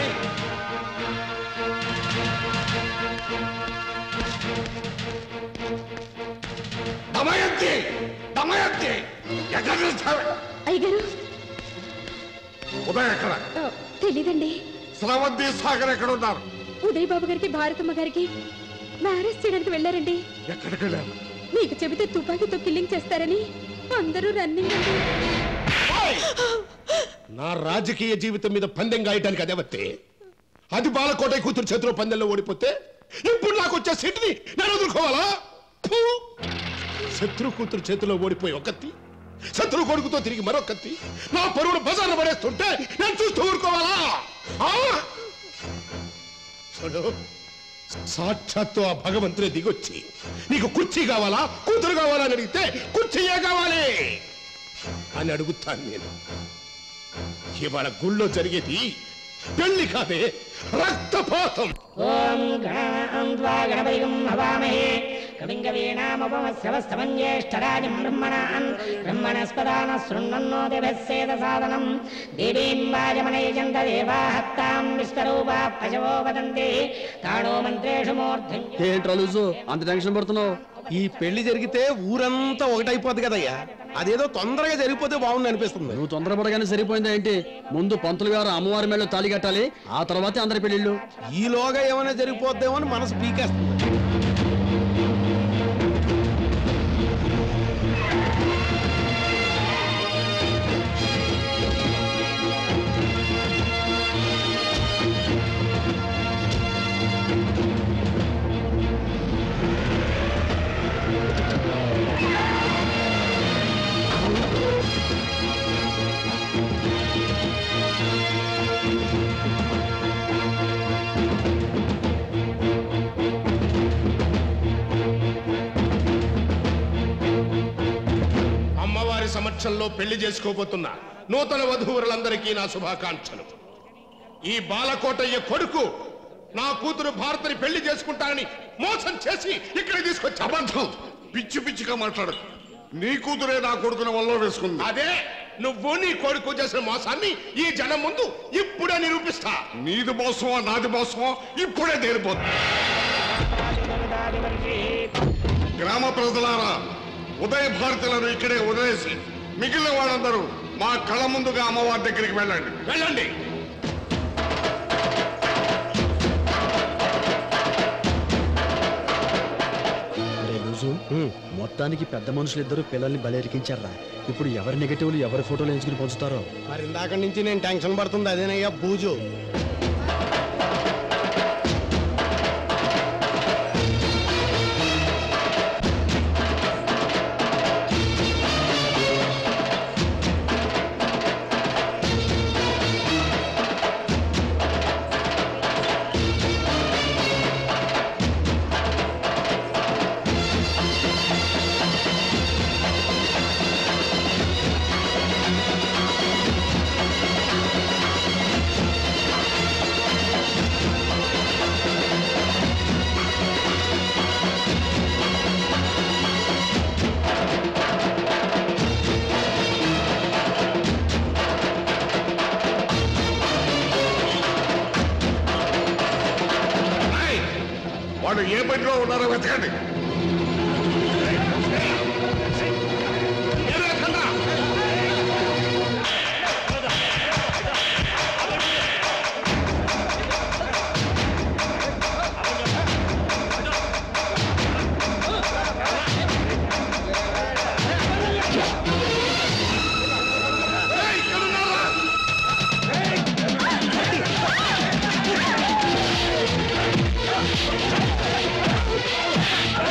దమయంతి దమయంతి ఎక్కడ చూస్తావే అయ్యగారు ఉదయం ఎక్కడ ఆ, తెలీదండి స్రవంతి సాగర్ ఎక్కడ ఉన్నారు ఉదయ్ బాబు గారికి భారతమ్మ గారికి మ్యారేజ్ చేయడానికి వెళ్ళారండి ఎక్కడికి వెళ్ళారు మీకు చెబితే తుపాకీతో కిల్లింగ్ చేస్తారని అందరూ రన్నింగ్ అండి నా రాజకీయ జీవితం మీద పందెం గాయటానికి అదేవత్తే అది బాలకోట కూతురు చేతిలో పందెంలో ఓడిపోతే ఇప్పుడు నాకు వచ్చే సీటుని నేను వదులుకోవాలా ఫు! శత్రు కూతురు చేతిలో ఓడిపోయి ఒకత్తి శత్రు కొడుకుతో తిరిగి మరొకత్తి నా పరువును బజార్ను పడేస్తుంటే నేను చూస్తూ ఊరుకోవాలా ఆ? చూడు సాక్షాత్తు ఆ భగవంతుడే దిగొచ్చి నీకు కుర్చీ కావాలా కూతురు కావాలా అని అడిగితే కుర్చీయే కావాలి అని అడుగుతాను నేను ఇవాళ గుళ్ళో జరిగేది పెళ్లి కాదే రక్తపాతం ఓం గణాం త్వా గణపతిగం హవామహే కవిం కవీనాముపమస్యవస్తమం జ్యేష్ఠరాజం బ్రహ్మణాన్ బ్రహ్మణస్పదాన శృణ్వన్నో దిభస్సేద సాధనం దేవీం వాజమనయజంత దేవాహత్తాం విశ్వరూపా పశవో వదంతి తాణో మంత్రేషు మూర్ధం ఏంట్రా లూజు అంత టెన్షన్ పడుతున్నావు ఈ పెళ్లి జరిగితే ఊరంతా ఒకటైపోద్ది కదయ్యా అదేదో తొందరగా జరిగిపోతే బాగుంది అనిపిస్తుంది నువ్వు తొందరపడగానే సరిపోయిందా ఏంటి ముందు పంతులు గారు అమ్మవారి మేళ తాళి కట్టాలి ఆ తర్వాతే అందరి పెళ్ళిళ్ళు ఈలోగా ఏమైనా జరిగిపోద్దేమో అని మనసు పీకేస్తుంది అమ్మవారి సమక్షంలో పెళ్లి చేసుకోబోతున్న నూతన వధూవరులందరికీ నా శుభాకాంక్షలు ఈ బాలకోటయ్య కొడుకు నా కూతురు భారతిని పెళ్లి చేసుకుంటానని మోసం చేసి ఇక్కడ తీసుకొచ్చి అబద్ధం పిచ్చి పిచ్చిగా మాట్లాడదు నీ కూతురే నా కొడుకుని వల్ల వేసుకుంది అదే నువ్వు నీ కొడుకు చేసిన మోసాన్ని ఈ జనం ముందు ఇప్పుడే నిరూపిస్తా నీది మోసమో నాది మోసమో ఇప్పుడే తేలిపోతుంది గ్రామ ప్రజలారా ఉదయ భారతులను ఇక్కడే వదిలేసి మిగిలిన వాళ్ళందరూ మా కళ్ళ ముందుగా అమ్మవారి దగ్గరికి వెళ్ళండి వెళ్ళండి రే లూజు మొత్తానికి పెద్ద మనుషులు ఇద్దరు పిల్లల్ని బలెరికించారా ఇప్పుడు ఎవరి నెగటివ్లు ఎవరి ఫోటోలు ఎంచుకుని పంచుతారో మరి ఇందాక నుంచి నేను టెన్షన్ పడుతుంది అదేనయ్యా బూజు ఏయ్! వాళ్ళు ఏ బండిలో ఉన్నారో వెతకండి ఏరే తండ్రా! ఏయ్, ఇక్కడ ఉన్నారా? ఏయ్!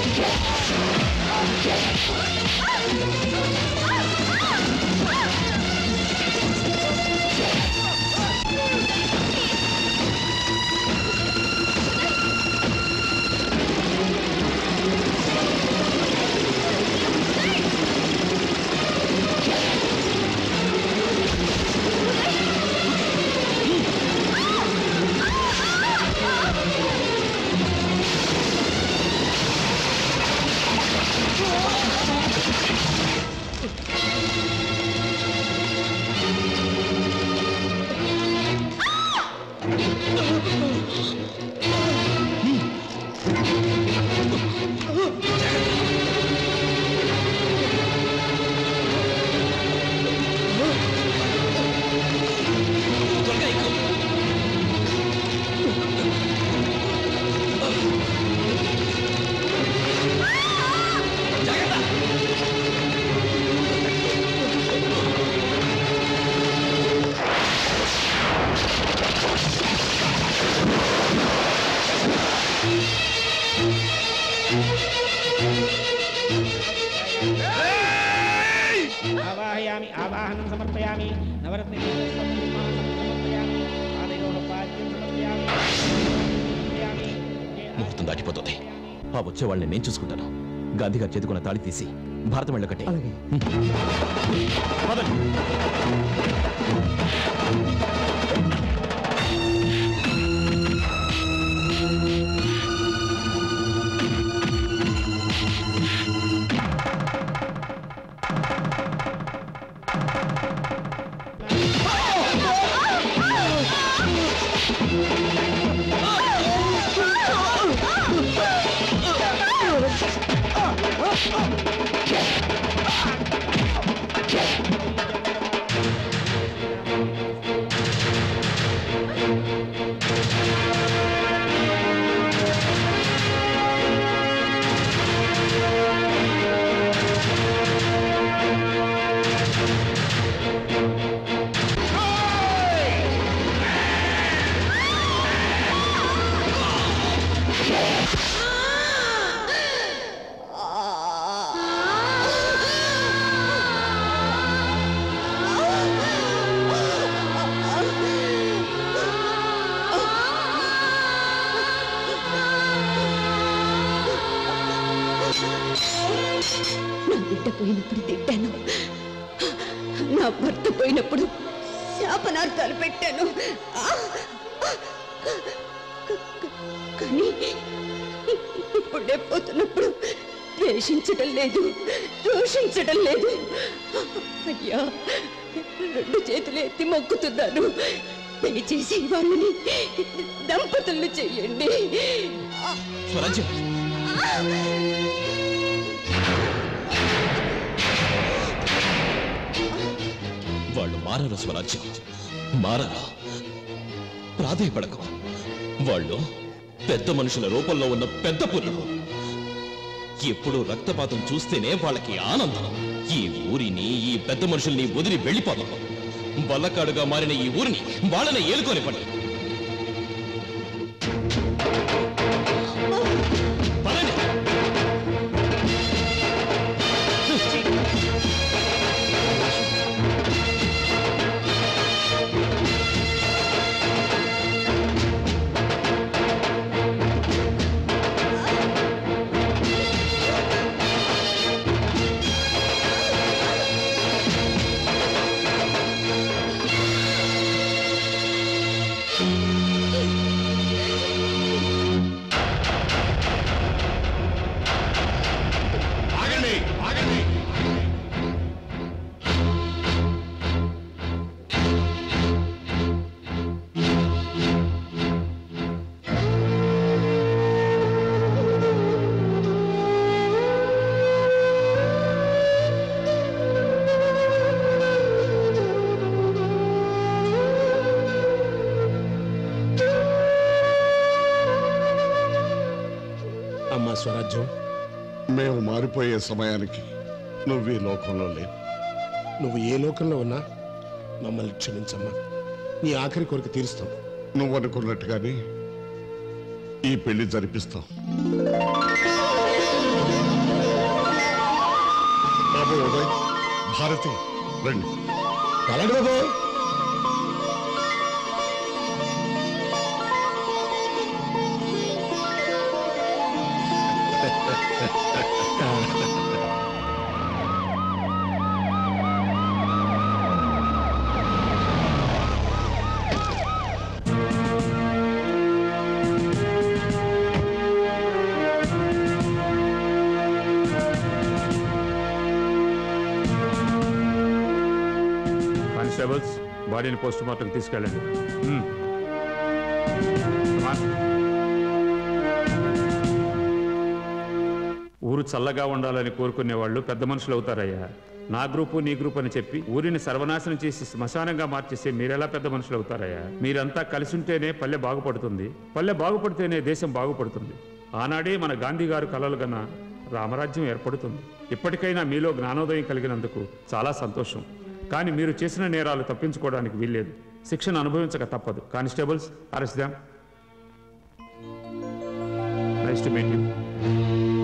ఆవాహయామి ఆవాహనం సమర్పయామి నవరత్న సమర్పయామి పాదయోః పాద్యం సమర్పయామి సమర్పయామి. ముహూర్తం దాటిపోతుంది ఆ వచ్చే వాళ్ళని నేను చూసుకుంటాను గాంధీ గారు చేతుకున్న తాళి తీసి భారతం వెళ్ళకట్టే నా బిడ్డ పోయినప్పుడు తిట్టాను నా భర్త పోయినప్పుడు శాపనార్థాలు పెట్టాను ఆ! కానీ ఇప్పుడే పోతున్నప్పుడు ద్వేషించడం లేదు దూషించడం లేదు అయ్యా రెండు చేతులు ఎత్తి మొక్కుతున్నాను దయచేసి వాళ్ళని దంపతులు చెయ్యండి స్వరాజ్యం వాళ్ళు మారరు స్వరాజ్యం మారరు ప్రాధేయపడకు వాళ్ళు పెద్ద మనుషుల రూపంలో ఉన్న పెద్ద పురులు ఎప్పుడు రక్తపాతం చూస్తేనే వాళ్ళకి ఆనందం ఈ ఊరిని ఈ పెద్ద మనుషుల్ని వదిలి వెళ్ళిపోదాం బల్లకాడుగా మారిన ఈ ఊరిని వాళ్ళని ఏలుకొని పడి పదండి ఆగండి ఆగండి అమ్మా స్వరాజ్యం మేము మారిపోయే సమయానికి నువ్వు ఈ లోకంలో లేవు నువ్వు ఏ లోకంలో ఉన్నా మమ్మల్ని క్షమించమ్మా నీ ఆఖరి కోరిక తీరుస్తాం నువ్వు అనుకున్నట్టుగానే ఈ పెళ్లి జరిపిస్తాం ఆ హారతి రండి అలాంటి బాబు కానిస్టేబుల్స్ బాడీని పోస్ట్ మార్టం తీసుకెళ్ళండి మ్మ్. Come on. ఊరు చల్లగా ఉండాలని కోరుకునే వాళ్ళు పెద్ద మనుషులు అవుతారయ్యా నా గ్రూపు నీ గ్రూప్ అని చెప్పి ఊరిని సర్వనాశనం చేసి శ్మశానంగా మార్చేస్తే మీరెలా పెద్ద మనుషులు అవుతారయ్యా మీరంతా కలిసి ఉంటేనే పల్లె బాగుపడుతుంది పల్లె బాగుపడితేనే దేశం బాగుపడుతుంది ఆనాడే మన గాంధీ గారు కలలు గన రామరాజ్యం ఏర్పడుతుంది ఇప్పటికైనా మీలో జ్ఞానోదయం కలిగినందుకు చాలా సంతోషం కానీ మీరు చేసిన నేరాలు తప్పించుకోవడానికి వీల్లేదు శిక్షణ అనుభవించక తప్పదు కానిస్టేబుల్స్ అరెస్ట్ దామ్ నైస్ టు మీట్ యూ